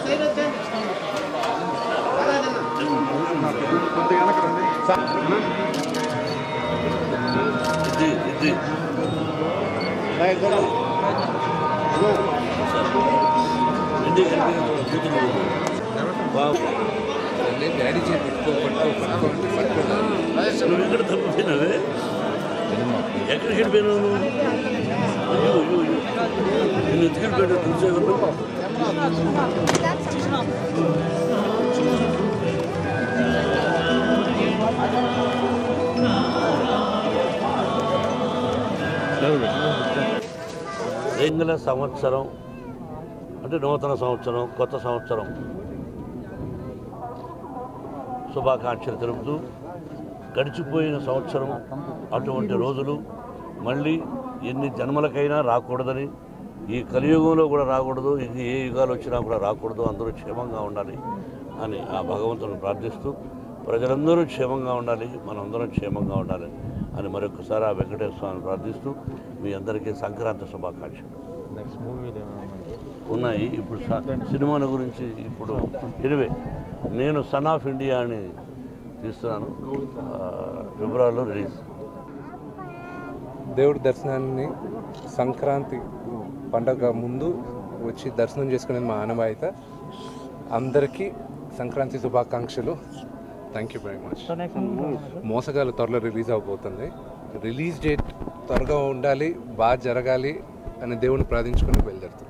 ఇది ఇది ఇది కూతురు బాబు డాడీ చేయి పట్టుకో పట్టుకో పట్టుకో పట్టుకో నువ్వు ఇక్కడ తప్పిపోయినావే ఎక్కడికి వెళ్ళిపోయినావు నువ్వు అయ్యో అయ్యో అయ్యో నేను ఎత్తుకెళ్ళిపోయాడు చూసేవాళ్ళు రింగల సంవత్సరం అంటే నూతన సంవత్సరం కొత్త సంవత్సరం శుభాకాంక్షలు తెలుపుతూ గడిచిపోయిన సంవత్సరం అటువంటి రోజులు మళ్ళీ ఎన్ని జన్మలకైనా రాకూడదని ఈ కలియుగంలో కూడా రాకూడదు ఇది ఏ యుగాలు వచ్చినా కూడా రాకూడదు అందరూ క్షేమంగా ఉండాలి అని ఆ భగవంతుని ప్రార్థిస్తూ ప్రజలందరూ క్షేమంగా ఉండాలి మనందరం క్షేమంగా ఉండాలి అని మరొకసారి ఆ వెంకటేశ్వర స్వామిని ప్రార్థిస్తూ మీ అందరికీ సంక్రాంతి శుభాకాంక్షలు నెక్స్ట్ మూవీలు ఉన్నాయి ఇప్పుడు స- సినిమాల గురించి ఇప్పుడు ఎనివే నేను సన్ ఆఫ్ ఇండియా అని తీస్తున్నాను ఆ, ఫిబ్రవరిలో రిలీజ్ దేవుడి దర్శనాన్ని సంక్రాంతి పండగ ముందు వచ్చి దర్శనం చేసుకునేది మా ఆనవాయిత అందరికీ సంక్రాంతి శుభాకాంక్షలు thank you very much Mosagallu త్వరలో రిలీజ్ అవబోతుంది రిలీజ్ డేట్ త్వరగా ఉండాలి బాగా జరగాలి అని దేవుని ప్రార్థించుకుని బయలుదేరుతుంది